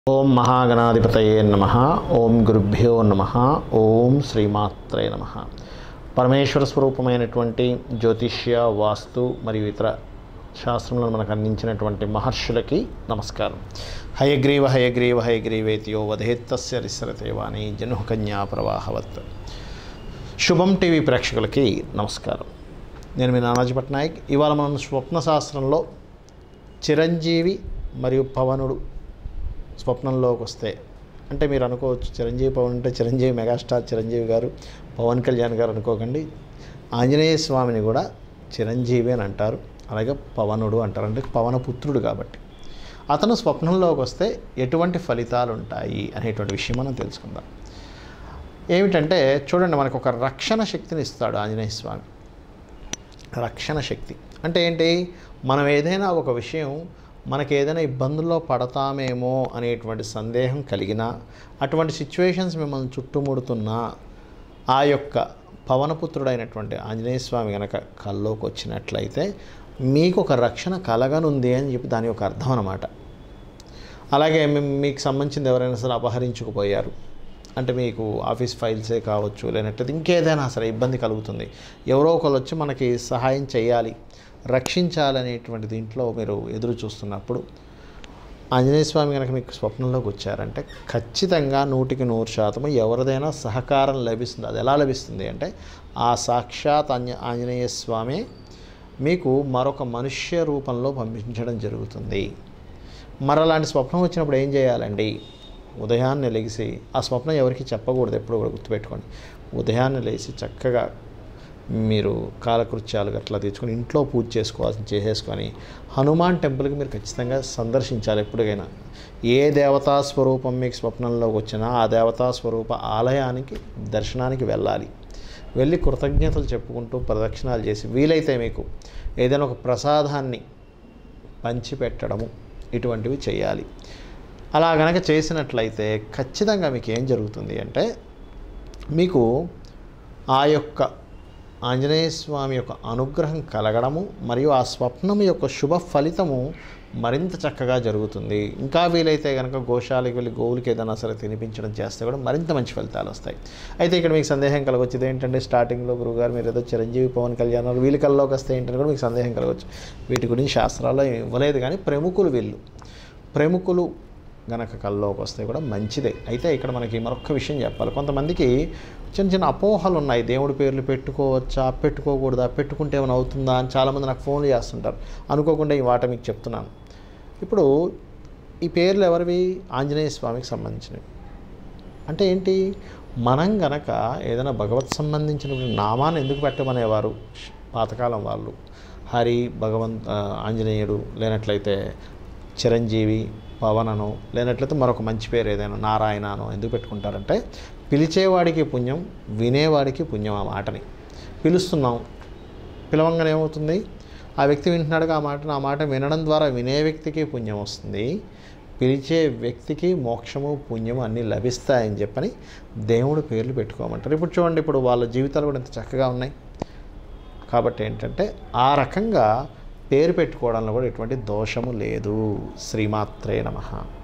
ఓం మహాగణాధిపతయే నమ ఓం గురుభ్యో నమ ఓం శ్రీమాత్రే నమ పరమేశ్వర స్వరూపమైనటువంటి జ్యోతిష్య వాస్తు మరియు ఇతర శాస్త్రములను మనకు అందించినటువంటి మహర్షులకి నమస్కారం హయగ్రీవ హయగ్రీవ హయగ్రీవేతియో వధేత్తస్య రిసరతేవాణి జనుకన్యా ప్రవాహవత్ శుభం టీవీ ప్రేక్షకులకి నమస్కారం నేను మీ నానాజీ పట్నాయక్ ఇవాళ మనం స్వప్న శాస్త్రంలో చిరంజీవి మరియు పవనుడు స్వప్నంలోకి వస్తే అంటే మీరు అనుకోవచ్చు చిరంజీవి పవన్ అంటే చిరంజీవి మెగాస్టార్ చిరంజీవి గారు పవన్ కళ్యాణ్ గారు అనుకోకండి ఆంజనేయ స్వామిని కూడా చిరంజీవి అని అంటారు అలాగే పవనుడు అంటారు అంటే పవనపుత్రుడు కాబట్టి అతను స్వప్నంలోకి వస్తే ఎటువంటి ఫలితాలు ఉంటాయి అనేటువంటి విషయం మనం తెలుసుకుందాం ఏమిటంటే చూడండి మనకు ఒక రక్షణ శక్తిని ఇస్తాడు ఆంజనేయ స్వామి రక్షణ శక్తి అంటే ఏంటి మనం ఏదైనా ఒక విషయం మనకి ఏదైనా ఇబ్బందుల్లో పడతామేమో అనేటువంటి సందేహం కలిగినా అటువంటి సిచ్యువేషన్స్ మిమ్మల్ని చుట్టుముడుతున్నా ఆ యొక్క పవనపుత్రుడైనటువంటి ఆంజనేయ స్వామి కనుక కల్లోకి వచ్చినట్లయితే మీకు ఒక రక్షణ కలగనుంది అని చెప్పి దాని యొక్క అర్థం అన్నమాట అలాగే మీ- మీకు సంబంధించింది ఎవరైనా సరే అపహరించుకుపోయారు అంటే మీకు ఆఫీస్ ఫైల్సే కావచ్చు లేనట్లయితే ఇంకేదైనా సరే ఇబ్బంది కలుగుతుంది ఎవరో ఒకరు వచ్చి మనకి సహాయం చేయాలి రక్షించాలనేటువంటి దీంట్లో మీరు ఎదురు చూస్తున్నప్పుడు ఆంజనేయ స్వామి కనుక మీకు స్వప్నంలోకి వచ్చారంటే ఖచ్చితంగా నూటికి నూరు శాతం ఎవరిదైనా సహకారం లభిస్తుంది అది ఎలా లభిస్తుంది అంటే ఆ సాక్షాత్ ఆంజ ఆంజనేయ స్వామి మీకు మరొక మనుష్య రూపంలో పంపించడం జరుగుతుంది మరి అలాంటి స్వప్నం వచ్చినప్పుడు ఏం చేయాలండి ఉదయాన్నే లెగిసి ఆ స్వప్నం ఎవరికి చెప్పకూడదు ఎప్పుడు కూడా గుర్తుపెట్టుకోండి ఉదయాన్నే లేచి చక్కగా మీరు కాలకృత్యాలు అట్లా తెచ్చుకొని ఇంట్లో పూజ చేసుకోవాల్సి చేసేసుకొని హనుమాన్ టెంపుల్కి మీరు ఖచ్చితంగా సందర్శించాలి ఎప్పటికైనా ఏ దేవతా స్వరూపం మీకు స్వప్నంలోకి వచ్చినా ఆ దేవతా స్వరూప ఆలయానికి దర్శనానికి వెళ్ళాలి వెళ్ళి కృతజ్ఞతలు చెప్పుకుంటూ ప్రదక్షిణాలు చేసి వీలైతే మీకు ఏదైనా ఒక ప్రసాదాన్ని పంచిపెట్టడము ఇటువంటివి చేయాలి అలా గనక చేసినట్లయితే ఖచ్చితంగా మీకు ఏం జరుగుతుంది అంటే మీకు ఆ యొక్క ఆంజనేయ స్వామి యొక్క అనుగ్రహం కలగడము మరియు ఆ స్వప్నం యొక్క శుభ ఫలితము మరింత చక్కగా జరుగుతుంది ఇంకా వీలైతే కనుక గోశాలకు వెళ్ళి గోవులకి ఏదైనా సరే తినిపించడం చేస్తే కూడా మరింత మంచి ఫలితాలు వస్తాయి అయితే ఇక్కడ మీకు సందేహం కలగొచ్చేది ఏంటంటే స్టార్టింగ్లో గురుగారు మీరు ఏదో చిరంజీవి పవన్ కళ్యాణ్ వీళ్ళ కల్లోకి వస్తే ఏంటని కూడా మీకు సందేహం కలగవచ్చు వీటి గురించి శాస్త్రాల్లో ఏమి ఇవ్వలేదు కానీ ప్రముఖులు వీళ్ళు ప్రముఖులు గనక కల్లోకి వస్తే కూడా మంచిదే అయితే ఇక్కడ మనకి మరొక విషయం చెప్పాలి కొంతమందికి చిన్న చిన్న అపోహలు ఉన్నాయి దేవుడి పేర్లు పెట్టుకోవచ్చా పెట్టుకోకూడదా పెట్టుకుంటే ఏమైనా అవుతుందా అని చాలామంది నాకు ఫోన్లు చేస్తుంటారు అనుకోకుండా ఈ మాట మీకు చెప్తున్నాను ఇప్పుడు ఈ పేర్లు ఎవరివి ఆంజనేయ స్వామికి సంబంధించినవి అంటే ఏంటి మనం గనక ఏదైనా భగవత్ సంబంధించిన నామాన్ని ఎందుకు పెట్టమనేవారు పాతకాలం వాళ్ళు హరి భగవంత్ ఆ, ఆంజనేయుడు లేనట్లయితే చిరంజీవి పవనను లేనట్లయితే మరొక మంచి పేరు ఏదైనా నారాయణను ఎందుకు పెట్టుకుంటారంటే పిలిచేవాడికి పుణ్యం వినేవాడికి పుణ్యం ఆ మాటని పిలుస్తున్నాం పిలవంగానే ఏమవుతుంది ఆ వ్యక్తి వింటున్నాడుగా ఆ మాట ఆ మాట వినడం ద్వారా వినే వ్యక్తికి పుణ్యం వస్తుంది పిలిచే వ్యక్తికి మోక్షము పుణ్యము అన్నీ లభిస్తాయని చెప్పని దేవుడు పేర్లు పెట్టుకోమంటారు ఇప్పుడు చూడండి ఇప్పుడు వాళ్ళ జీవితాలు కూడా ఇంత చక్కగా ఉన్నాయి కాబట్టి ఏంటంటే ఆ రకంగా పేరు పెట్టుకోవడంలో కూడా ఎటువంటి దోషము లేదు శ్రీమాత్రే నమః